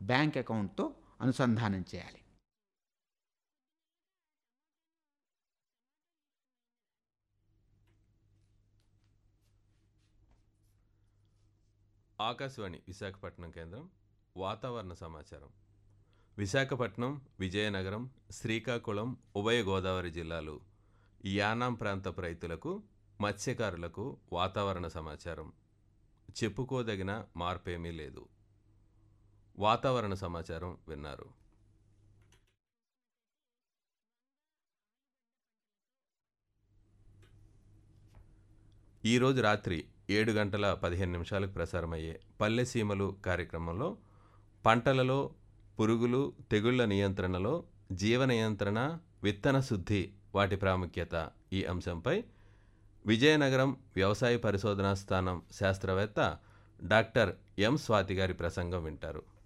bank అకౌంట్తో అనుసంధానం చేయాలి ఆకాశవాణి విశాఖపట్నం కేంద్రం వాతావరణ సమాచారం విశాఖపట్నం విజయనగరం శ్రీకాకుళం ఉభయ గోదావరి జిల్లాలు యానాం ప్రాంతపు రైతులకు మత్స్యకారులకు వాతావరణ సమాచారం చెప్పుకోదగిన మార్పేమీ లేదు వాతావరణ సమాచారం విన్నారు ఈరోజు రాత్రి ఏడు గంటల పదిహేను నిమిషాలకు ప్రసారమయ్యే పల్లె సీమలు కార్యక్రమంలో పంటలలో పురుగులు తెగుళ్ల నియంత్రణలో జీవ నియంత్రణ విత్తన శుద్ధి వాటి ప్రాముఖ్యత ఈ అంశంపై విజయనగరం వ్యవసాయ పరిశోధనా స్థానం శాస్త్రవేత్త డాక్టర్ ఎం స్వాతి గారి ప్రసంగం వింటారు